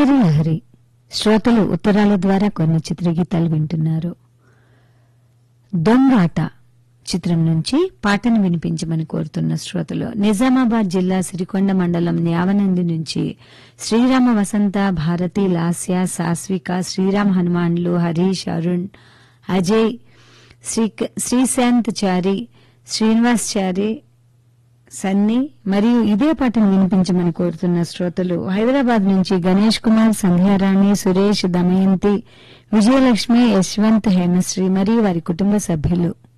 కిన్నెరి లహరి శ్రోతలు ఉత్తరాల ద్వారా కొన్ని చిత్రగీతాలు వింటున్నారు దొంగాట చిత్రం నుంచి పాటను వినిపించమని కోరుతున్న శ్రోతలు నిజామాబాద్ జిల్లా సిరికొండ మండలం న్యావనంది నుంచి శ్రీరామ వసంత భారతి లాస్య సాస్విక శ్రీరామ్ హనుమాన్లు హరీష్ అరుణ్ అజయ్ శ్రీ శ్రీశాంత్ చారి శ్రీనివాస్ చారి సన్ని మరియు ఇదే పాటను వినిపించమని కోరుతున్న శ్రోతలు హైదరాబాద్ నుంచి గణేష్ కుమార్ సంధ్యారాణి సురేష్ దమయంతి విజయలక్ష్మి యశ్వంత్ హేమశ్రీ మరియు వారి కుటుంబ సభ్యులు